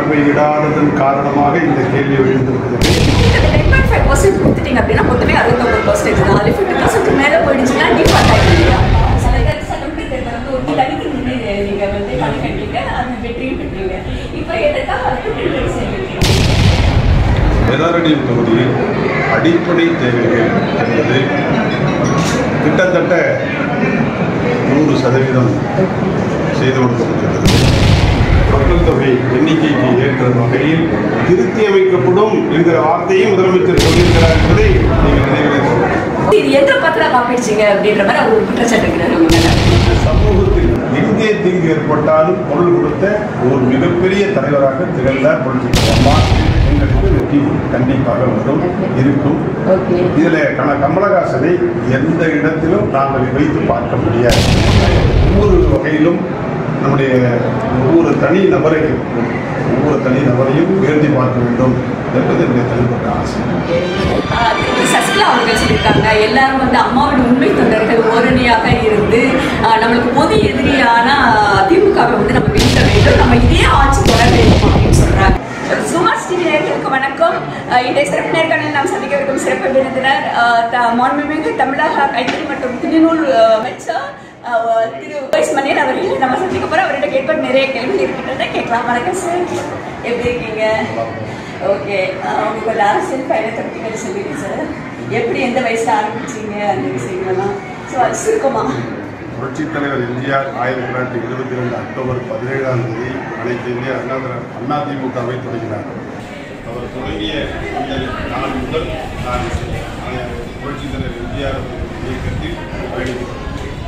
பார்வையிடாததன் காரணமாக இந்த கேள்வி எழுந்திருக்கிறது டென் பாயிண்ட் ஃபைவ் பர்சன்ட் கொடுத்துட்டீங்க அப்படின்னா மொத்தமே அறுபத்தொம்பது பர்சன்ட் தான் அது ஃபிஃப்டி பர்சன்ட் மேலே போயிடுச்சுன்னா டிஃபால்ட் ஆகிடும் இல்லையா சில இடத்துல சட்டமன்ற தேர்தல் வந்து ஒரு தனித்து நின்று நீங்கள் வந்து கணக்கெடுத்தீங்க அது வெற்றியும் பெற்றீங்க இப்போ எதுக்காக கூட்டணி சேர்க்கிறீங்க வேதாரண்யம் தொகுதியில் அடிப்படை தேவைகள் என்பது கிட்டத்தட்ட நூறு சதவீதம் செய்து கொடுக்கப்பட்டிருக்கிறது மக்கள் தொகை எண்ணிக்கைக்கு ஏற்ற வகையில் திருத்தி அமைக்கப்படும் என்கிற வார்த்தையை முதலமைச்சர் சொல்லியிருக்கிறார் என்பதை நீங்கள் நினைவில் கொள்ளுங்கள். இது எந்த பத்திரம் காப்பிடுச்சிங்க அப்படின்ற மாதிரி அவர் ஒரு குற்றச்சாட்டு இருக்கிறார் உங்க மேல. சமூகத்தில் எங்கே தீங்கு ஏற்பட்டாலும் பொருள் கொடுத்த ஒரு மிகப்பெரிய தலைவராக திகழ்ந்தார் புரட்சித் அம்மா எங்களுக்கு வெற்றி கண்டிப்பாக வரும் இருக்கும் இதில் கண கமலஹாசனை எந்த இடத்திலும் நாங்கள் வைத்து பார்க்க முடியாது ஒவ்வொரு வகையிலும் நம்முடைய ஒவ்வொரு தனி நபரையும் ஒவ்வொரு தனி நபரையும் உயர்த்தி பார்க்க வேண்டும் என்பது என்னுடைய தனிப்பட்ட ஆசை ஆஹ் திருமதி சசிகலா அவர்கள் சொல்லியிருக்காங்க எல்லாரும் வந்து அம்மாவின் உண்மை தொண்டர்கள் ஓரணியாக இருந்து ஆஹ் நம்மளுக்கு பொது எதிரியான திமுகவை வந்து நம்ம வீழ்த்த வேண்டும் நம்ம இதே ஆட்சி தொடர வேண்டும் அப்படின்னு சொல்றாங்க சுமார் டிவி நேர்களுக்கு வணக்கம் ஆஹ் இன்றைய சிறப்பு நேர்காணலில் நாம் சந்திக்கவிருக்கும் சிறப்பு விருந்தினர் ஆஹ் த- மாண்புமிகு தமிழக கைத்தறி மற்றும் திருநூல் ஆஹ் அமைச்சர் ஆஹ் திரு வைஸ் மணியன் அவர்கள் நம்ம சந்திக்க போறோம் அவர்கிட்ட கேட்க நிறைய கேள்வி இருக்கின்றன கேட்கலாம் வணக்கம் சார் எப்படி இருக்கீங்க ஓகே உங்களுக்கு ஒரு அரசியல் பயணத்தை பற்றி கொஞ்சம் சொல்லுங்க சார் எப்படி எந்த வயசுல ஆரம்பிச்சீங்க அந்த விஷயங்கள்லாம் ஸோ அது சுருக்கமா புரட்சித் தலைவர் எம்ஜிஆர் ஆயிரத்தி தொள்ளாயிரத்தி இருபத்தி ரெண்டு அக்டோபர் பதினேழாம் தேதி அனைத்து இந்திய அண்ணா திர- அண்ணா திமுகவை தொடங்கினார் அவர் தொடங்கிய அந்த நாள் முதல் நான் அஹ், புரட்சித் தலைவர் எம்ஜிஆர் அவர்களுடைய இயக்கத்தில் பயணித்தேன்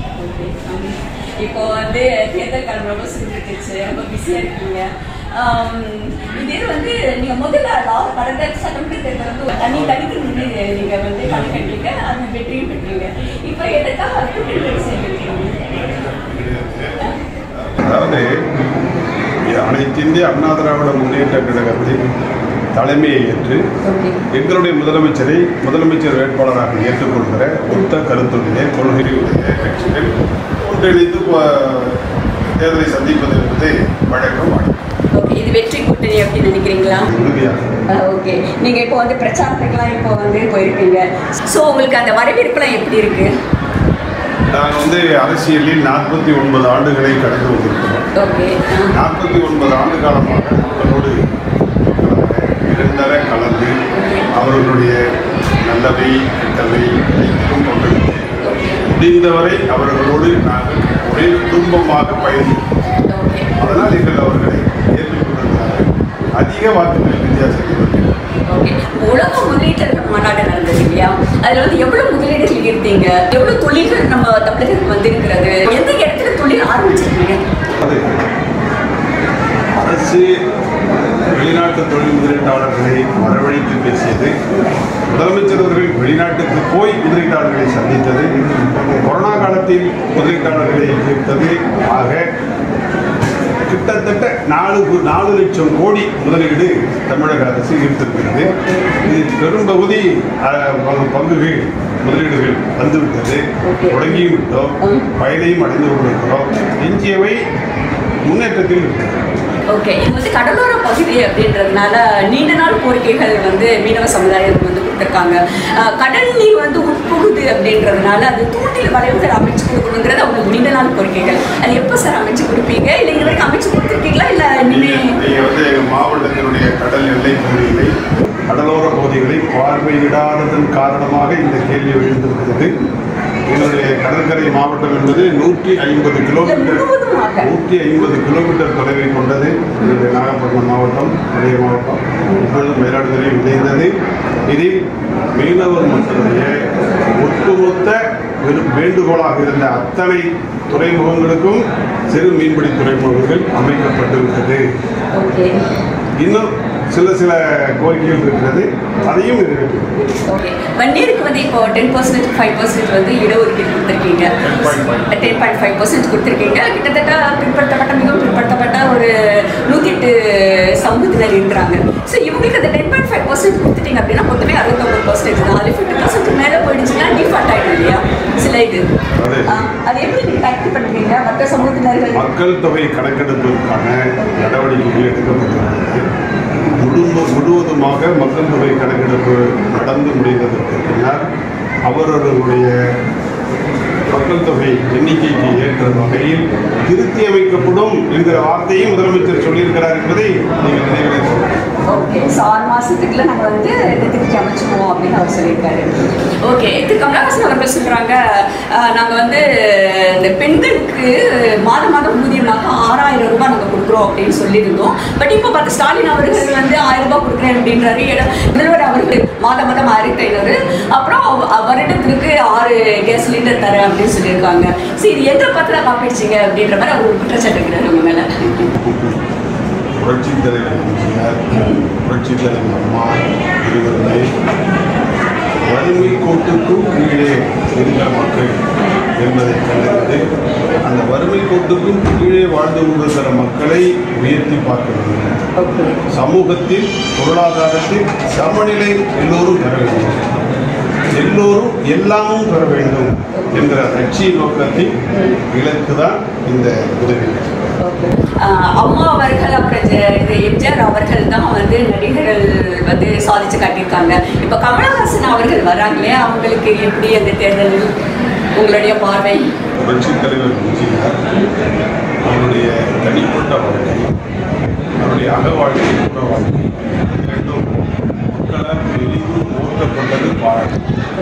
இப்போ வந்து தேர்தல் காலம் ரொம்ப சுருக்கிடுச்சு ரொம்ப பிஸியா இருக்கீங்க ஆம், இதே வந்து நீங்க முதல்ல லா- கடந்த சட்டமன்ற தேர்தல் வந்து ஒரு தனி தனித்து நின்று நீங்க வந்து கணக்கெடுத்தீங்க அது வெற்றியும் பெற்றீங்க இப்போ எதுக்காக கூட்டணி சேர்க்கிறீங்க அதாவது அனைத்து இந்திய அண்ணா திராவிட முன்னேற்ற கழகத்தின் தலைமையை ஏற்று ஓகே எங்களுடைய முதலமைச்சரை முதலமைச்சர் வேட்பாளராக ஏற்றுக்கொள்கிற ஒத்த கருத்துடைய கொள்கையுடைய கட்சிகள் ஒன்றிணைந்து ப- தேர்தலை சந்திப்பது என்பது வழக்கம் வழக்கம் ஓகே இது வெற்றி கூட்டணி அப்படின்னு நினைக்கிறீங்களா உறுதியாக ஓகே நீங்க இப்போ வந்து பிரச்சாரத்துக்கெல்லாம் இப்போ வந்து போயிருக்கீங்க ஸோ உங்களுக்கு அந்த வரவேற்புலாம் எப்படி இருக்கு நான் வந்து அரசியலில் நாற்பத்தி ஒன்பது ஆண்டுகளை கடந்து வந்திருக்கிறோம் ஓகே நாற்பத்தி ஒன்பது ஆண்டு காலமாக மக்களோடு நிரந்தர கலந்து அவர்களுடைய நல்லவை கெட்டவை அனைத்திலும் பங்களித்து முடிந்தவரை அவர்களோடு நாங்கள் ஒரே குடும்பமாக பயணிக்கிறோம் ஓகே அதனால் எங்கள் அவர்களை ஏற்றுக்கொண்டிருக்கிறார்கள் அதிக வாக்குகள் வித்தியாசத்தில் வருகிறது. ஓகே உலக முதலீட்டர்கள் மாநாடு நடந்தது இல்லையா அதுல வந்து எவ்வளவு முதலீடுகள் இருந்தீங்க எவ்வளவு தொழில்கள் நம்ம தமிழகத்துக்கு வந்திருக்கிறது எந்த இடத்துல தொழில் ஆரம்பிச்சிருக்கீங்க அது அரசு வெளிநாட்டு தொழில் முதலீட்டாளர்களை வரவழைத்து பேசியது முதலமைச்சர் அவர்கள் வெளிநாட்டுக்கு போய் முதலீட்டாளர்களை சந்தித்தது கொரோனா காலத்தில் முதலீட்டாளர்களை ஈர்த்தது ஆக கிட்டத்தட்ட நாலு கு- நாலு லட்சம் கோடி முதலீடு தமிழக அரசு ஈர்த்திருக்கிறது இதில் பெரும்பகுதி அஹ், பங்கு- பங்குகள் முதலீடுகள் வந்துவிட்டது தொடங்கியும் விட்டோம் பயனையும் அடைந்து கொண்டிருக்கிறோம் எஞ்சியவை முன்னேற்றத்தில் இருக்கிறது ஓகே இது வந்து கடலோர பகுதி அப்படின்றதுனால நீண்ட நாள் கோரிக்கைகள் வந்து மீனவ சமுதாயம் வந்து கொடுத்துருக்காங்க அஹ், கடல் நீர் வந்து உட்புகுது அப்படின்றதுனால அது தூண்டில் வளைவுகள் அமைச்சு கொடுக்கணுங்கிறது அவங்களுக்கு நீண்ட நாள் கோரிக்கைகள் அது எப்போ சார் அமைச்சு கொடுப்பீங்க இல்லை இது வரைக்கும் அமைச்சு கொடுத்துருக்கீங்களா இல்லை நீங்க இனிமே நீங்க வந்து எங்கள் மாவட்டத்தினுடைய கடல் எல்லை பகுதிகளை கடலோர பகுதிகளை பார்வையிடாததன் காரணமாக இந்த கேள்வி எழுந்திருக்கிறது எங்களுடைய கடற்கரை மாவட்டம் என்பது நூற்றி ஐம்பது கிலோமீட்டர் முழுவதுமாக? நூற்றி ஐம்பது கிலோமீட்டர் தொலைவை கொண்டது எங்களுடைய நாகப்பட்டினம் மாவட்டம் பழைய மாவட்டம் இப்பொழுது மயிலாடுதுறை இணைந்தது இதில் மீனவர் மக்களுடைய ஒட்டுமொத்த வெறும் வேண்டுகோளாக இருந்த அத்தனை துறைமுகங்களுக்கும் சிறு மீன்பிடி துறைமுகங்கள் அமைக்கப்பட்டிருக்கிறது ஓகே இன்னும் சில சில கோரிக்கைகள் இருக்கிறது அதையும் நிறைவேற்றும் ஓகே வன்னியருக்கு வந்து இப்போ டென் பர்சன்ட் ஃபைவ் பர்சன்ட் வந்து இடஒதுக்கீடு கொடுத்துருக்கீங்க 10.5. டென் பாயிண்ட் ஃபைவ் பர்சன்ட் கொடுத்துருக்கீங்க கிட்டத்தட்ட பிற்படுத்தப்பட்ட மிகவும் பிற்படுத்தப்பட்ட ஒரு நூற்றி எட்டு சமூகத்தினர் இருக்கிறாங்க ஸோ இவங்களுக்கு அந்த டென் பாயிண்ட் ஃபைவ் பர்சன்ட் கொடுத்துட்டீங்க அப்படின்னா மொத்தமே அறுபத்தொம்பது பர்சன்ட் தான் அது ஃபிஃப்டி பர்சன்ட் மேலே போயிடுச்சுன்னா டிஃபால்ட் ஆகிடும் இல்லையா சில இது அது. ஆ, அது எப்படி நீங்க கரெக்ட் பண்ணுவீங்க மற்ற சமூகத்தினர்கள் மக்கள் தொகை கணக்கெடுப்பிற்கான நடவடிக்கைகள் எடுக்கப்பட்டுள்ளது குடும்பம் முழுவதுமாக மக்கள் தொகை கணக்கெடுப்பு நடந்து முடிந்ததற்கு பின்னர் அவரவர்களுடைய மக்கள் தொகை எண்ணிக்கைக்கு ஏற்ற வகையில் திருத்தி அமைக்கப்படும் என்கிற வார்த்தையும் முதலமைச்சர் சொல்லியிருக்கிறார் என்பதை நீங்கள் நினைவில் கொள்ளுங்கள். ஓகே ஸோ ஆறு மாசத்துக்குள்ள நம்ம வந்து இதை திருப்பி அமைச்சுக்குவோம் அப்படின்னு அவர் சொல்லியிருக்காரு ஓகே திரு கமலஹாசன் அவர்கள் சொல்றாங்க அஹ், நாங்க வந்து இந்த பெண்களுக்கு மாதம் மாதம் ஊதியமாக ஆறாயிரம் ரூபாய் நாங்க கொடுக்குறோம் அப்படின்னு சொல்லியிருந்தோம் பட் இப்போ பார்த்து ஸ்டாலின் அவர்கள் வந்து ஆயிரம் ரூபாய் கொடுக்குறேன் அப்படின்றாரு இடம் முதல்வர் அவர்கள் மாதம் மாதம் ஆயிரத்தி ஐநூறு அப்புறம் அவ- வருடத்திற்கு ஆறு கேஸ் சிலிண்டர் தரேன் அப்படின்னு சொல்லியிருக்காங்க சரி இது எந்த பத்திர காப்பிடுச்சிங்க அப்படின்ற மாதிரி அவர் ஒரு குற்றச்சாட்டு இருக்கிறார் உங்க மேல புரட்சித் தலைவர் எம்ஜிஆர் புரட்சித் தலைவர் அம்மா இருவருமே வறுமை கோட்டுக்கும் கீழே இருக்கிற மக்கள் என்பதை கண்டறிந்து அந்த வறுமை கோட்டுக்கும் கீழே வாழ்ந்து கொண்டிருக்கிற மக்களை உயர்த்தி பார்க்க வேண்டும் ஓகே சமூகத்தில் பொருளாதாரத்தில் சமநிலை எல்லோரும் பெற வேண்டும் எல்லோரும் எல்லாமும் பெற வேண்டும் என்கிற லட்சிய நோக்கத்தின் இலக்கு தான் இந்த உதவிகள் ஆஹ் அம்மா அவர்கள் அப்புறம் ஜெ- இது எம்ஜிஆர் அவர்கள் தான் வந்து நடிகர்கள் வந்து சாதிச்சு காட்டியிருக்காங்க இப்போ கமலஹாசன் அவர்கள் வராங்களே அவங்களுக்கு எப்படி அந்த தேர்தல் உங்களுடைய பார்வை புரட்சித் தலைவர் எம்ஜிஆர் அவருடைய தனிப்பட்ட வாழ்க்கை அவருடைய அக வாழ்க்கை புற வாழ்க்கை இரண்டும் மக்களால் பெரிதும் போற்றப்பட்டது பாராட்டு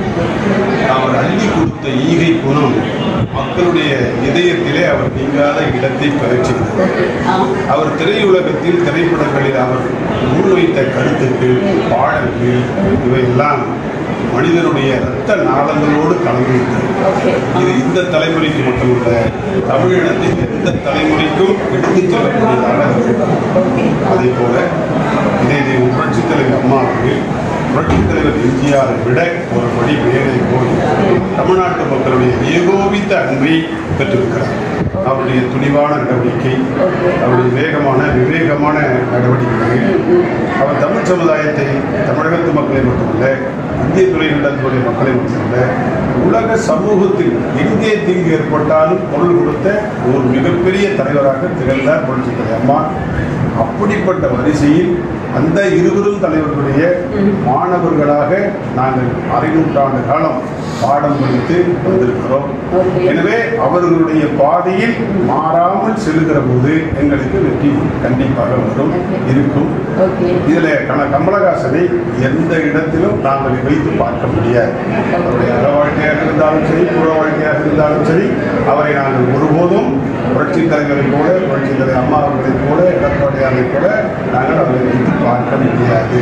அவர் அள்ளி கொடுத்த ஈகை குணம் மக்களுடைய இதயத்திலே அவர் நீங்காத இடத்தை பெறச் செய்தது ஆஹ் அவர் திரையுலகத்தில் திரைப்படங்களில் அவர் முன்வைத்த கருத்துக்கள் பாடல்கள் இவையெல்லாம் மனிதனுடைய இரத்த நாளங்களோடு கலந்துவிட்டது ஓகே இது இந்த தலைமுறைக்கு மட்டுமல்ல தமிழினத்தின் எந்த தலைமுறைக்கும் எடுத்துச் செல்லக்கூடியதாக இருக்கிறது. ஓகே அதே போல இதே இது புரட்சித் தலைவர் அம்மா அவர்கள் புரட்சித் தலைவர் எம்ஜிஆரை விட ஒரு படி மேலே போய் தமிழ்நாட்டு மக்களுடைய ஏகோபித்த அன்பை பெற்றிருக்கிறார் அவருடைய துணிவான நடவடிக்கை அவருடைய வேகமான விவேகமான நடவடிக்கைகள் அவர் தமிழ் சமுதாயத்தை தமிழகத்து மக்களை மட்டுமல்ல இந்திய துறையினர்களுடைய மக்களை மட்டுமல்ல உலக சமூகத்தில் எங்கே தீங்கு ஏற்பட்டாலும் பொருள் கொடுத்த ஒரு மிகப்பெரிய தலைவராக திகழ்ந்தார் புரட்சித் தலைவர் அம்மா அப்படிப்பட்ட வரிசையில் அந்த இருவரும் தலைவர்களுடைய மாணவர்களாக நாங்கள் அரை நூற்றாண்டு காலம் பாடம் படித்து வந்திருக்கிறோம் Okay. எனவே அவர்களுடைய பாதையில் மாறாமல் செல்லுகிற போது எங்களுக்கு வெற்றி கண்டிப்பாக வரும் இருக்கும் ஓகே இதுல கன கமலஹாசனை எந்த இடத்திலும் நாங்கள் வைத்து பார்க்க முடியாது அவருடைய அற வாழ்க்கையாக இருந்தாலும் சரி புற வாழ்க்கையாக இருந்தாலும் சரி அவரை நாங்கள் ஒருபோதும் புரட்சி தலைவரை போல புரட்சி தலைவர் அம்மா அவர்களைப் போல எடப்பாடியாரை போல நாங்கள் அவரை வைத்து பார்க்க முடியாது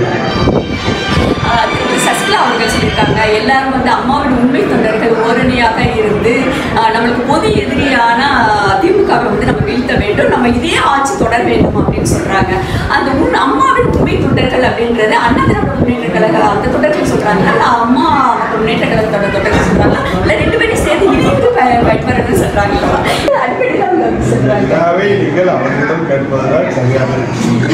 ஆஹ் திரு சசிகலா அவர்கள் சொல்லியிருக்காங்க எல்லாரும் வந்து அம்மாவின் உண்மை தொண்டர்கள் ஓரணியாக இருந்து ஆஹ் நம்மளுக்கு பொது எதிரியான திமுகவை வந்து நம்ம வீழ்த்த வேண்டும் நம்ம இதே ஆட்சி தொடர வேண்டும் அப்படின்னு சொல்றாங்க அந்த உண் அம்மாவின் உண்மை தொண்டர்கள் அப்படின்றது அண்ணா திராவிட முன்னேற்ற கழக அந்த தொண்டர்கள் சொல்றாங்களா இல்ல அம்மா மற்றும் முன்னேற்ற கழகத்தோட தொண்டர்கள் சொல்றாங்களா இல்ல ரெண்டு பேரும் சேர்ந்து இணைந்து பயன்படுறது சொல்றாங்களா இல்ல அடிப்படையில் அவங்க வந்து சொல்றாங்க இதாவே நீங்கள் அவர்களிடம் கேட்பதுதான் சரியானது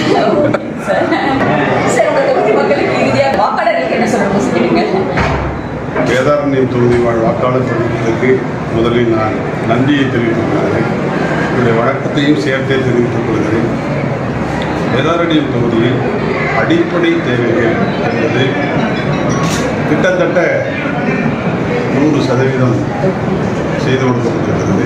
சரி உங்க தொகுதி மக்களுக்கு இறுதியாக வாக்காளர்களுக்கு என்ன சொல்லணும் சொல்லிடுங்க வேதாரண்யம் தொகுதி வாழ் வாக்காளர் தொகுதிகளுக்கு முதலில் நான் நன்றியை தெரிவித்துக் கொள்கிறேன் என்னுடைய வழக்கத்தையும் சேர்த்தே தெரிவித்துக் கொள்கிறேன் வேதாரண்யம் தொகுதியில் அடிப்படை தேவைகள் என்பது கிட்டத்தட்ட நூறு சதவீதம் செய்து கொடுக்கப்பட்டிருக்கிறது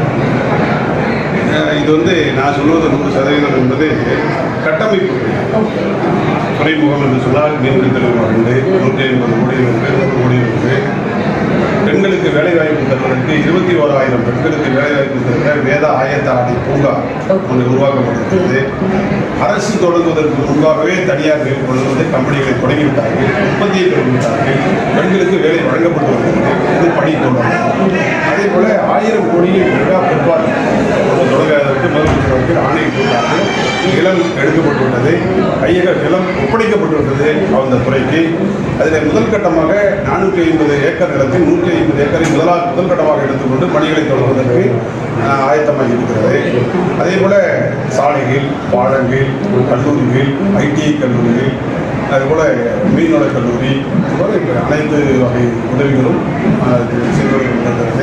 அஹ் இது வந்து நான் சொல்வது நூறு சதவீதம் என்பது கட்டமைப்பு துறைமுகம் என்று சொன்னால் மீன்பிடி தலைவர் ரெண்டு நூற்றி ஐம்பது கோடி இருக்கு நூறு கோடி இருக்கு பெண்களுக்கு வேலை வாய்ப்பு தருவதற்கு இருபத்தி ஓராயிரம் பெண்களுக்கு வேலை வாய்ப்பு தருகிற வேத ஆயத்த ஆடை பூங்கா ஒன்று உருவாக்கப்பட்டிருக்கிறது அரசு தொடங்குவதற்கு முன்பாகவே தனியார் கொண்டு வந்து கம்பெனிகளை தொடங்கிவிட்டார்கள் உற்பத்தியை தொடங்கிவிட்டார்கள் பெண்களுக்கு வேலை வழங்கப்பட்டு வருகிறது இது பணி தொடரும் அதே போல ஆயிரம் கோடியை மெகா ஃபுட்பால் தொடங்குவதற்கு முதலமைச்சர் அவர்கள் ஆணையிட்டுள்ளார்கள் நிலம் எடுக்கப்பட்டு விட்டது கையக நிலம் ஒப்படைக்கப்பட்டு விட்டது அந்த துறைக்கு அதில் முதல் கட்டமாக நானூற்றி ஐம்பது ஏக்கர் நிலத்தில் நூற்றி ஐம்பது ஏக்கரை முதலாக முதல் கட்டமாக எடுத்துக்கொண்டு பணிகளை தொடங்குவதற்கு ஆஹ், ஆயத்தமாக இருக்கிறது அதே போல சாலைகள் பாலங்கள் கல்லூரிகள் ஐடிஐ கல்லூரிகள் அதுபோல மீன்வள கல்லூரி இதுபோல இப்ப அனைத்து வகை உதவிகளும் ஆஹ், செய்து வருகின்றன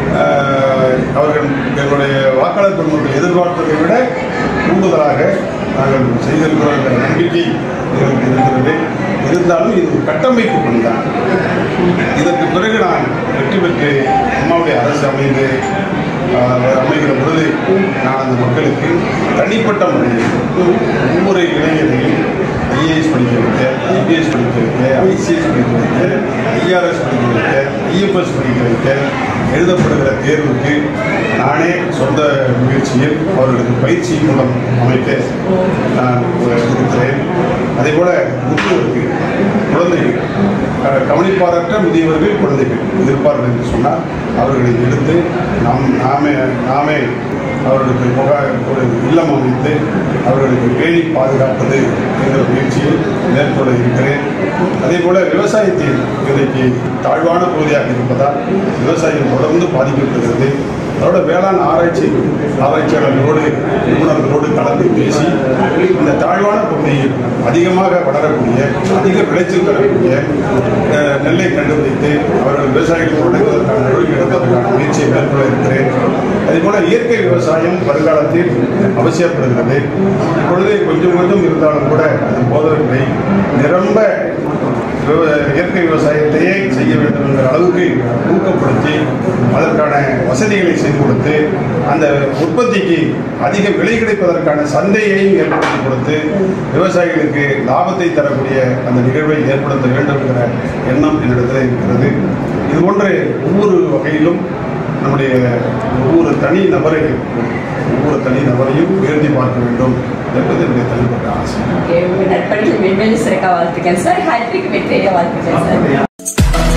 ஆஹ், அவர்கள் எங்களுடைய வாக்காளர் பெருமக்கள் எதிர்பார்த்ததை விட கூடுதலாக நாங்கள் செய்திருக்கிறோம் என்ற நம்பிக்கை எங்களுக்கு இருக்கிறது இருந்தாலும் இது ஒரு கட்டமைப்பு பணிதான் இதற்கு பிறகு நான் வெற்றி பெற்று அம்மாவுடைய அரசு அமைந்து ஆஹ், அமைகிற பொழுது நான் அந்த மக்களுக்கு தனிப்பட்ட முறையில் ஒவ்வொரு இளைஞரையும் ஐஏஎஸ் படிக்க வைக்க ஐபிஎஸ் படிக்க வைக்க ஐசிஎஸ் படிக்க வைக்க ஐஆர்எஸ் படிக்க வைக்க ஐஎஃப்எஸ் படிக்க வைக்க எழுதப்படுகிற தேர்வுக்கு நானே சொந்த முயற்சியில் அவர்களுக்கு பயிற்சி மூலம் அமைக்க நான் இருக்கிறேன் அதே போல முதியோருக்கு குழந்தைகள் அஹ், கவனிப்பாரற்ற முதியவர்கள் குழந்தைகள் இருப்பார்கள் என்று சொன்னால் அவர்களை எடுத்து நாம் நாமே நாமே அவர்களுக்கு முக ஒரு இல்லம் அமைத்து அவர்களுக்கு பேணி பாதுகாப்பது என்ற முயற்சியை மேற்கொள்ள இருக்கிறேன் அதே போல விவசாயத்தில் இன்றைக்கு தாழ்வான பகுதியாக இருப்பதால் விவசாயம் தொடர்ந்து பாதிக்கப்படுகிறது அதோட வேளாண் ஆராய்ச்சி ஆராய்ச்சியாளர்களோடு நிபுணர்களோடு கலந்து பேசி இந்த தாழ்வான பகுதியில் அதிகமாக வளரக்கூடிய அதிக விளைச்சல் தரக்கூடிய அஹ், நெல்லை கண்டுபிடித்து அவர்கள் விவசாயிகள் தொடங்குவதற்கான நடவடிக்கை எடுப்பதற்கான முயற்சியை மேற்கொள்ள இருக்கிறேன் அதேபோல இயற்கை விவசாயம் வருங்காலத்தில் அவசியப்படுகிறது இப்பொழுது கொஞ்சம் கொஞ்சம் இருந்தாலும் கூட அது போதவில்லை நிரம்ப விவ- இயற்கை விவசாயத்தையே செய்ய வேண்டும் என்கிற அளவுக்கு ஊக்கப்படுத்தி அதற்கான வசதிகளை செய்து கொடுத்து அந்த உற்பத்திக்கு அதிக விலை கிடைப்பதற்கான சந்தையையும் ஏற்படுத்தி கொடுத்து விவசாயிகளுக்கு லாபத்தை தரக்கூடிய அந்த நிகழ்வை ஏற்படுத்த வேண்டும் என்கிற எண்ணம் என்னிடத்தில் இருக்கிறது இது போன்ற ஒவ்வொரு வகையிலும் நம்முடைய ஒவ்வொரு தனி நபரையும் ஒவ்வொரு தனி நபரையும் உயர்த்தி பார்க்க வேண்டும் என்பது என்னுடைய தனிப்பட்ட ஆசை ஓகே உங்கள் நற்பணிகள் மென்மேலும் சிறக்க வாழ்த்துக்கள் சார் ஹாட்ரிக் வெற்றியை வாழ்த்துக்கள் சார்